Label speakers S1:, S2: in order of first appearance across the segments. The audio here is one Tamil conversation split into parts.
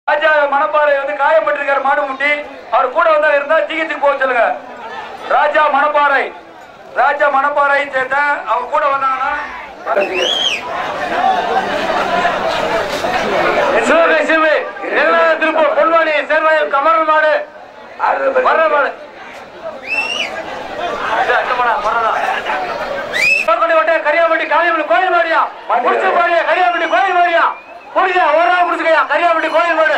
S1: ராஜா மணப்பாறை வந்து காயப்பட்டிருக்காரு மாடு முட்டி அவர் கூட வந்தா இருந்தா ஜிஹெச்சுக்கு போக சொல்லுங்க ராஜா மணப்பாறை ராஜா மணப்பாறை சேர்ந்த அவர் கூட வந்தாங்கன்னா சிவகை சிவு நெல்லாத திருப்பூர் பொன்வாணி சேர்வாயம் கமரல் மாடு வர்ற மாடு இது அங்க போடா, வர்றதா. சிவகொண்டை வட்டை கரியாப்பட்டி காளியம்மன் கோயில் மாடியா முடிச்சு மாடியா கரியாப்பட்டி கோயில் மாடியா முடிஞ்சா ஒரு நாள் முடிச்சுக்கையா கரியாப்பட்டி கோயில் மாடு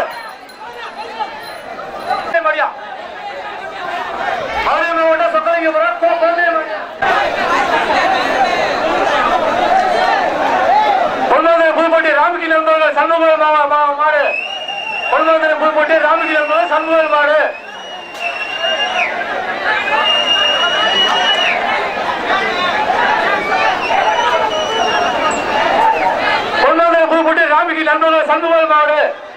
S1: மாடியா மாரியம்மன் வட்டை சொக்கலிங்கபுரம் கோ- குழந்தை மாடியா பொன்மந்திர புதுப்பட்டி ராமகிரி நண்பர்கள் சண்முக மா- மா- மாடு பொன்மந்திர புதுப்பட்டி ராமகிரி நண்பர்கள் சண்முக மாடு பொன்மந்திர புதுப்பட்டி ராமகிரி நண்பர்கள் சண்முக மாடு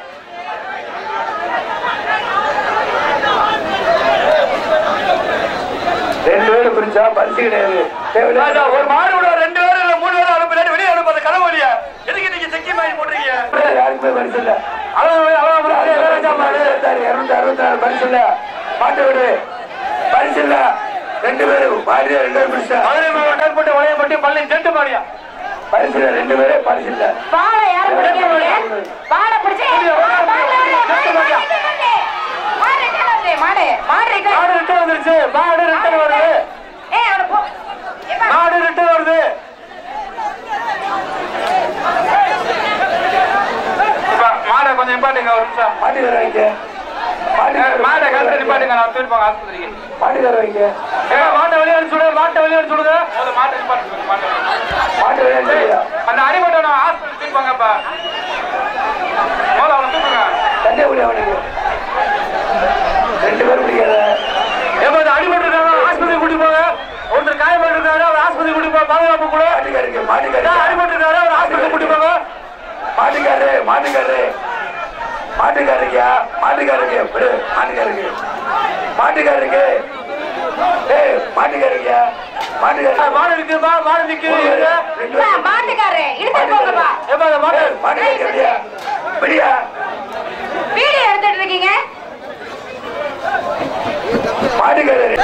S2: ரெண்டு பேரும் பிரிச்சா பரிசு கிடையாது
S1: ராஜா, ஒரு மாடு விட ரெண்டு பேரும் இல்ல மூணு பேரும் அனுப்பி வெளியே அனுப்ப அந்த கனவு வழியா எதுக்கு நீங்க செக்கி மாதிரி போடுறீங்க
S2: யாருக்குமே பரிசு இல்ல
S1: அவ்வளவு அவ்வளவு ராஜா மாடு
S2: இருநூத்தி அறுபத்தாறு பரிசு இல்ல மாட்டு விடு பரிசு இல்ல ரெண்டு பேரும் மாடு ரெண்டு பேரும் பிரிச்சா
S1: மதுரை மாவட்டம் போட்டு வளையப்பட்டி பள்ளி ஜெட்டு மாடியா
S2: பரிசு இல்ல ரெண்டு பேரே பரிசு இல்ல
S3: பாலை யாரு பிடிக்கிறீங்க? பாலை பிடிச்சு- மாடு வருது, மாடு, மாடு வருது. மாடு return வருது, மாடு, மாடு return.
S1: மாடு ரிட்டர்ன் வந்துருச்சு மாடு ரிட்டர்ன் வருது
S3: ஏய், அவனை போ. ஏப்பா,
S1: மாடு ரிட்டர்ன் வருது இப்ப மாடை கொஞ்சம் நிப்பாட்டுங்க ஒரு நிமிஷம்
S2: மாட்டுக்கார வைங்க மாட்டுக்கார
S1: மாடை கழுத்து நிப்பாட்டுங்க நான் தூக்கிப்பாங்க ஆஸ்பத்திரிக்கு
S2: மாட்டுக்கார வைங்க
S1: ஏங்க, மாட்டை வெளியே அனுப்பிச்சு விடுங்க மாட்டை வெளியே அனுப்பிச்சு விடுங்க முதல்ல மாட்டை நிப்பாட்டுங்க மாட்டை
S2: மாட்டு விளையாண்டு
S1: அந்த அடிபட்டவன ஆஸ்பத்திரி தூக்கிப்பாங்கப்பா முதல்ல அவனை தூக்குங்க
S2: சண்டை விட அவனுக்கு ரெண்டு பேரும் பிடிக்காத
S1: ஏப்பா இந்த அடிபட்டிருக்காங்க ஆஸ்பத்திரி கூட்டி போங்க ஒருத்தர் காயப்பட்டிருக்காரு அவர் ஆஸ்பத்திரி கூட்டி போங்க பாதுகாப்பு கூட
S2: மாட்டுக்காருக்கு மாட்டுக்காரு
S1: அடிபட்டிருக்காரு அவர் ஆஸ்பத்திரி கூட்டி போங்க
S2: மாட்டுக்காரு மாட்டுக்காரு மாட்டுக்காரருக்கியா மாட்டுக்காரருக்கு விடு மாட்டுக்காரருக்கு மாட்டுக்காரருக்கு ஏய் மாட்டுக்காரருக்கியா மாட்டுக்காரருக்கு
S1: மாடு நிக்குதுப்பா மாடு நிக்குது இருங்க.
S3: ஏப்பா, மாட்டுக்காரரு, இழுத்துட்டு போங்கப்பா.
S1: ஏப்பா இந்த மாடு
S2: மாட்டுக்காரருக்கு எப்படியா எப்படியா
S3: வீடியோ எடுத்துட்டு இருக்கீங்க
S2: மாட்டுக்காரரு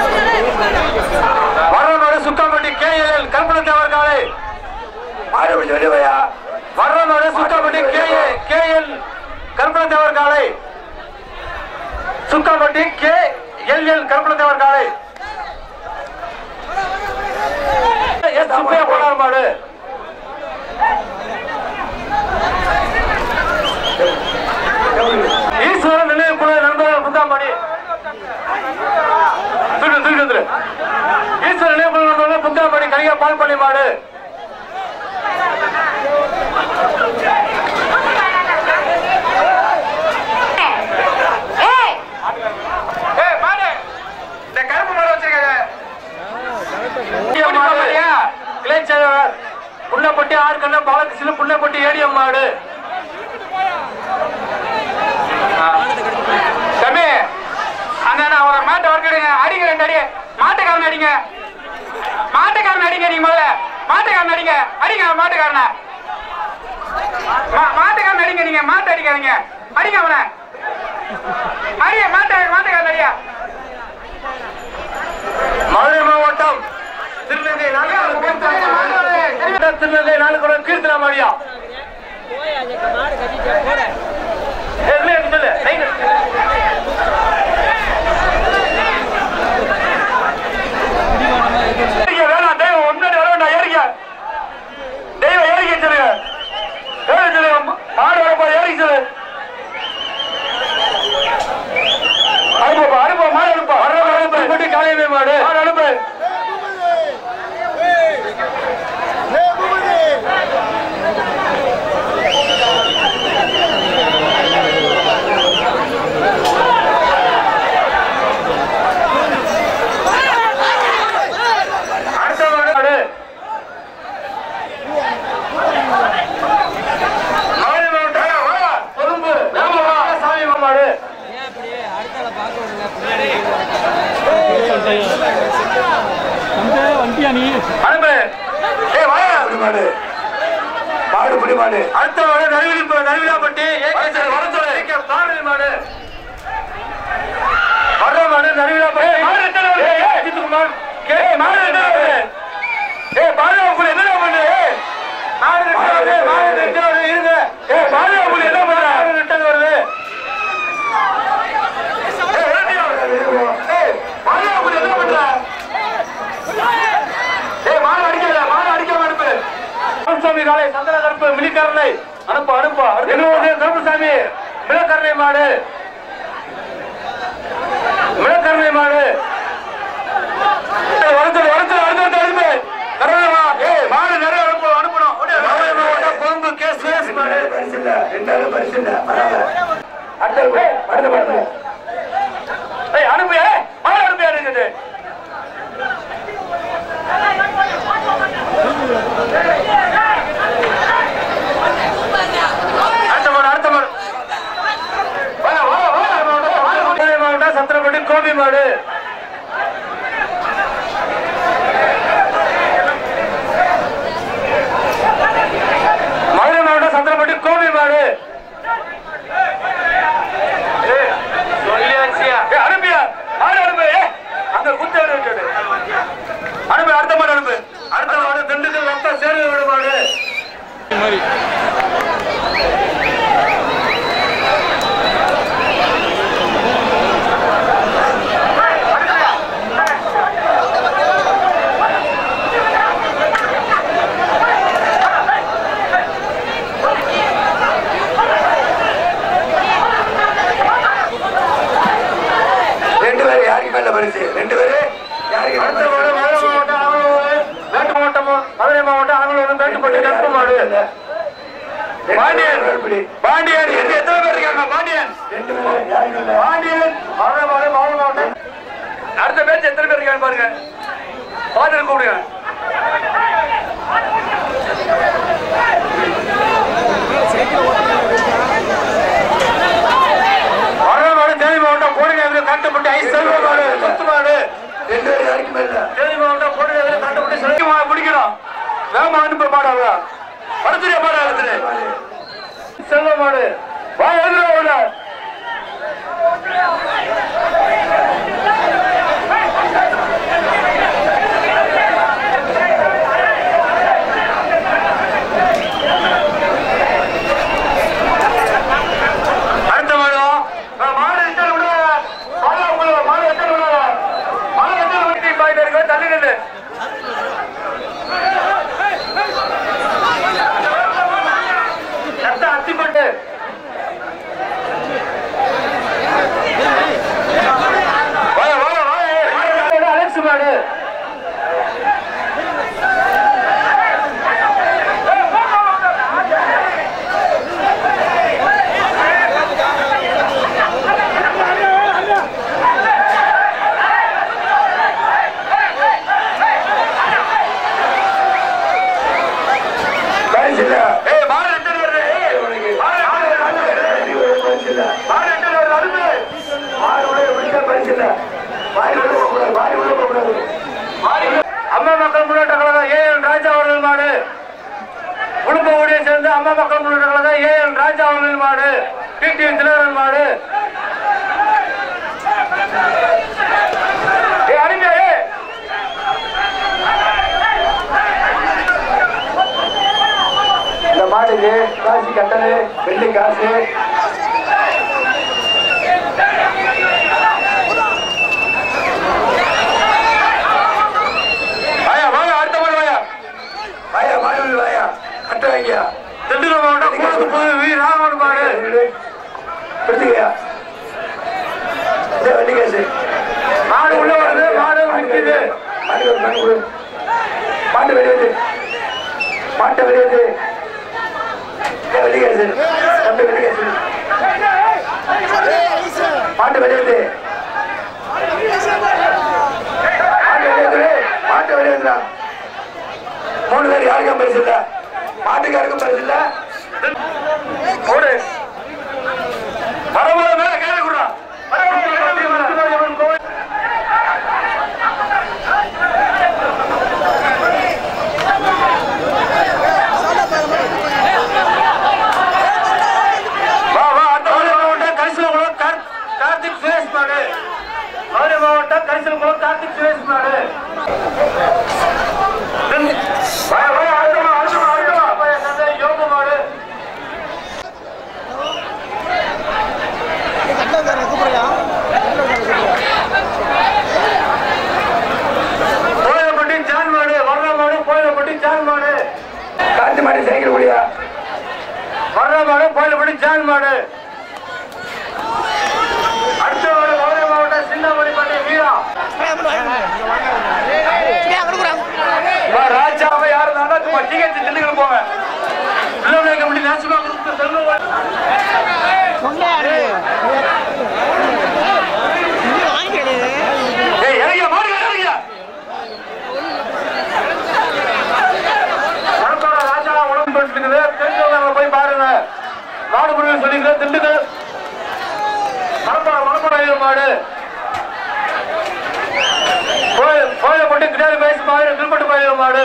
S1: வர்றனோட சுக்காப்பட்டி கேஎல் கல்பனை தேவர் காலை
S2: மாடு பிடிச்சி வெளியே போயா
S1: வர்றனோட சுக்காப்பட்டி கேஏ கேஎல் கல்பனை தேவர் காலை சுக்காப்பட்டி கே எல் எல் கல்பனை தேவர் காலை எஸ் சுப்பையா போனார் மாடு ஈஸ்வரன் நினைவு குழு நண்பர்கள் புத்தாமணி தூக்கு தூக்கு வந்துரு ஈஸ்வரன் நினைவு குழு நண்பர்கள் புத்தாமணி கனிகா பால் பண்ணி மாடு
S3: ஏய்,
S1: ஏய் மாடு இந்த கருப்பு மாடு வச்சிருக்காங்க கிளைச்சேவர் புள்ளப்பட்டி ஆறு கண்ண பாலகிருஷ்ணன் புள்ளப்பட்டி ஏடிஎம் மாடு தம்பி அங்க நான் ஒரு மாட்டை வர்க்கிடுங்க அடிங்க ரெண்டு அடி மாட்டுக்காரன் அடிங்க மாட்டுக்காரன் அடிங்க நீங்க முதல்ல மாட்டுக்காரன் அடிங்க அடிங்க மாட்டுக்காரனை மா- மாட்டுக்காரன் அடிங்க நீங்க மாட்டு அடிக்காதீங்க அடிங்க அவனை அடிங்க மாட்டு மாட்டுக்காரன் அடியா மதுரை மாவட்டம் திருநங்கை நாலு திருநங்கை நாலு கூட கீர்த்தனா மாடியா எதுவுமே எனக்கு சொல்லு லைன் வேணாம் தெய்வம் முன்னாடி வர வேண்டாம் ஏறிக்க தெய்வம் ஏறிக்க சொல்லுங்க ஏறி சொல்லுங்க மாடு வரப்போ ஏறிக்க சொல்லு அனுப்பா அனுப்பா மாடு அனுப்பா வர அனுப்பு போட்டு காலையவே மாடு மாடு அனுப்பு அடுத்த மாடு மாடு மாவட்டம் வா, கொழும்பு வேகமா வா, சாமி மாடு
S4: வண்டியா நீ
S1: அனுப்பு ஏய் வாயா
S2: பிடி மாடு மாடு பிடி மாடு
S1: அடுத்த வர நடுவில் நடுவிலாப்பட்டி ஏகேசர் வரத்தோட மிளக்கரணை மாடு மிளக்கரணை மாடு வரத்து வரத்து அடுத்து அடுத்து கரணமா ஏய் மாடு நிறைய அனுப்பு அனுப்பணும் மதுரை மாவட்டம் கொங்கு கே சுரேஷ் மாடு
S2: பரிசு இல்ல ரெண்டாவது பரிசு இல்ல பரவாயில்ல அடுத்த போய் அடுத்த பாருங்க
S1: ஏய் அனுப்பு ஏய் மாடு அனுப்பு இருக்குது அடுத்த மாடு அடுத்த மாடு வா, வா, வா, மதுரை மாவட்டம் சத்திரப்பட்டி கோபி மாடு மதுரை மாவட்டம் சத்திரப்பட்டி கோபி மாடு ஏய், சொல்லியாச்சியா? ஏய், அனுப்பியா? மாடு அனுப்பு, ஏய். அங்க குத்தவரை வச்சுடு. அனுப்பு, அடுத்த மாடு அனுப்பு. அடுத்த மாடு திண்டுக்கல் ரத்த சேர்வு வீடு மாடு.
S2: ரெண்டு பேரும் யாருக்கு மேல பரிசு ரெண்டு பேரு யாருக்கு
S1: அடுத்த
S2: மேல
S1: மாடு மதுரை மாவட்டம் அலங்கலூர், மேற்கு மாவட்டம் மதுரை மாவட்டம் அலங்கலூர் மேட்டுப்பட்டி கருப்பு மாடு பாண்டியன் பாண்டியன் எங்க எத்தனை பேர் இருக்காங்க பாண்டியன்
S2: ரெண்டு பேரும் யாருக்கு மேல
S1: பாண்டியன் மதுரை மாவட்டம் மதுரை மாவட்டம் அடுத்த பேச்சு எத்தனை பேர் இருக்காங்க பாருங்க பாத்துட்டு கூப்பிடுங்க மதுரை மாவட்டம் தேனி மாவட்டம் கோடிநகர் கட்டுப்பட்டு ஐஸ் செல்வ மாடு சொத்து மாடு
S2: ரெண்டு பேரும் யாருக்கு மேல
S1: தேனி மாவட்டம் கோடிநகர் கட்டுப்பட்டு செல்வ மாடு பிடிக்கணும் வேகமா அனுப்ப மாடாங்க படுத்துறிய மாடு எடுத்துரு செல்வ மாடு வா எழுதுற அடுத்த மாடு வா, மாடு எத்தனை விட மாடு உங்களை மாடு எத்தனை விட மாடு எத்தனை விட்டு பாயிட்டு இருக்கு தள்ளி நில்லு சத்த அத்திப்பட்டு வாய, வாய, வாய. மாடு, அலெக்ஸ் மாடு
S2: பரிசு இல்ல
S1: ஏய் மாடு எத்தனை வருது ஏய், மாடு எத்தனை வருது?
S2: பரிசு இல்ல
S1: மாடு எத்தனை வருது அனுப்பு
S2: மாடு உள்ள விட்டா பரிசு இல்ல வாய் உள்ள போகக்கூடாது வாய் உள்ள போகக்கூடாது
S1: அம்மா மக்கள் முன்னேற்ற கழகம் ஏ என் ராஜா அவர்கள் மாடு குடும்ப ஊழியை சேர்ந்து அம்மா மக்கள் முன்னேற்ற கழகம் ஏ என் ராஜா அவர்கள் மாடு டிடி தினகரன் மாடு ஏ அனுப்பியா ஏ
S2: இந்த மாடுக்கு காசு கட்டணு வெள்ளி காசு
S1: வாயா வாயா அடுத்த மாடு வாயா
S2: வாயா மாடு வாயா கட்ட வைங்க
S1: திண்டுக்கல் மாவட்டம் கூடத்து புது வி ராகவன் மாடு
S2: பிடிச்சிக்கயா இந்த வெள்ளி காசு
S1: மாடு உள்ள வருது மாடு நிற்குது
S2: மாடு கொடு, மாடு கொடு. மாட்டு வெளியேது மாட்டை வெளியேது இந்த வெள்ளி காசு தம்பி வெள்ளி காசு மாட்டு வெளியேது மாட்டு வெளியேது மாட்டு வெளியேதுடா மூணு பேர் யாருக்கும் பரிசு இல்ல மாட்டுக்காருக்கும் பரிசு இல்ல
S1: ஓடு வரம்போது மேல கேள்வி கொடுறா வரம்போது கோவில் வா வா அந்த மதுரை மாவட்டம் கரிசலகுளம் கார்- கார்த்திக் சுரேஷ் மாடு மதுரை மாவட்டம் கரிசலகுளம் கார்த்திக் சுரேஷ் மாடு வா வா அடுத்த மா அடுத்த மா அடுத்த மா தந்தை யோக மாடு கோயிலப்பட்டி ஜான் மாடு வர்ற மாடு கோயிலப்பட்டி ஜான் மாடு
S2: காட்டு மாடு சைக்கிள் முடியா
S1: வர்ற மாடு கோயிலப்பட்டி ஜான் மாடு போங்க பிள்ளை கமிட்டி நேஷனல் குரூப் செல்வம் ஏய் இறங்கியா மாடு இறங்கியா மணப்பாறை ராஜா உடம்பு இருக்குது தெரிஞ்சவங்க அங்க போய் பாருங்க மாடு முடிவு சொல்லிக்கிறேன் திண்டுக்கல் மணப்பாறை மணப்பாறை மாடு கோயில் கோயிலை போட்டு கிடாரி வயசு மாடு திருப்பட்டு பயிர் மாடு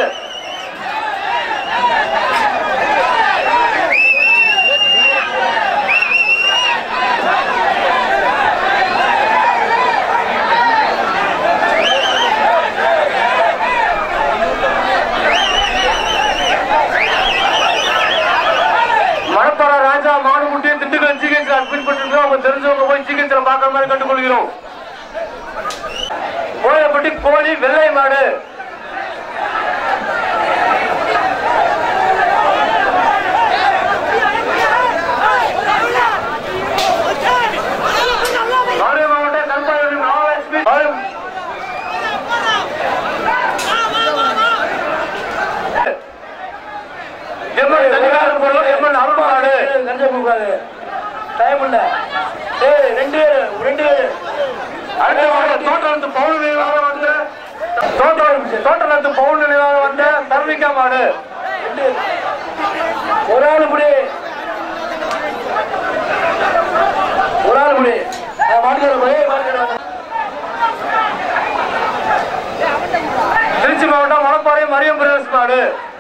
S1: மணப்பாறை ராஜா மாடுமுட்டி திண்டுக்கல் சிகிச்சை அட்மிட் பண்ணிருக்கோம் அவங்க தெரிஞ்சவங்க போய் சிகிச்சை பார்க்குற மாதிரி கண்டுகொள்கிறோம் கோயிலப்பட்டி கோழி வெள்ளை மாடு மதுரை மாவட்ட கல்பாடி மகாலட்சுமி மதுரை- எம்எல் தனிகாரம் பொருள் எம்எல் அருள் மாடு
S2: கஞ்சா கூடாது டைம் இல்ல ஏய் ரெண்டு பேரு ரெண்டு பேரு
S1: அடுத்த மாடு தோட்டத்து பவுன் நினைவாக வந்த தோட்டம் தோட்டத்து பவுன் நினைவாக வந்த தர்மிகா மாடு
S2: ஒரு ஆள் முடி ஒரு ஆள் முடி மாட்டுக்கிற போய் மாட்டுக்கிற
S1: திருச்சி மாவட்டம் மணப்பாறை மரியம் பிரதேஷ் மாடு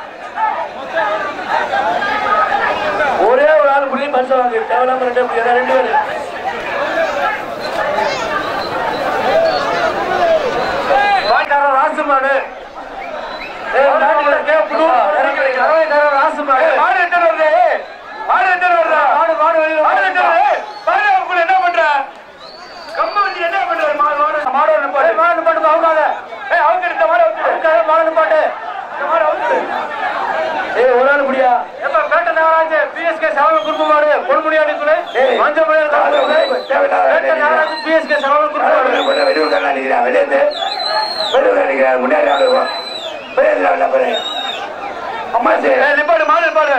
S2: ஒரே ஒரு ஆள் முடி மனுஷன் வாங்க தேவையில்லாம ரெண்டு பேர் ரெண்டு பேரு
S1: வாய்க்காரர் ராசு மாடு ஏய், நாட்டுல கே, புது, கறவைக்காரர் ராசு மாடு மாடு எத்தனை வருது மாடு எத்தனை வருதா மாடு மாடு வெளியில மாடு எத்தனை வருது மாடு உங்களை என்ன பண்ற கம்ப வண்டி என்ன பண்ற மாடு மாடு மாடு ஒண்ணு பாடு மாடு பாட்டு அவுக்காத ஏய் அவுக்கு இந்த மாடு அவுக்கு மாடு பாட்டு இந்த மாடு அவுக்கு
S2: ஏய் ஒரு ஆள் முடியா
S1: எப்ப பேட்ட நாகராஜ் பிஎஸ்கே செவன் குறுப்பு மாடு பொன்முடியாடி துணை
S2: ஏய்.
S1: மஞ்சள் மலையில் கலந்து துணை
S2: தேவையில்லாத
S1: பேட்ட நாகராஜ் பிஎஸ்கே செவன் குறுப்பு மாடு
S2: வெளியூர் நினைக்கிறேன் வெளியே வெளியூர் நினைக்கிறேன் முன்னாடி ஆடுவோம் வெளியே அம்மா சரி
S1: ஏய், நிப்பாடு மாடு நிப்பாடு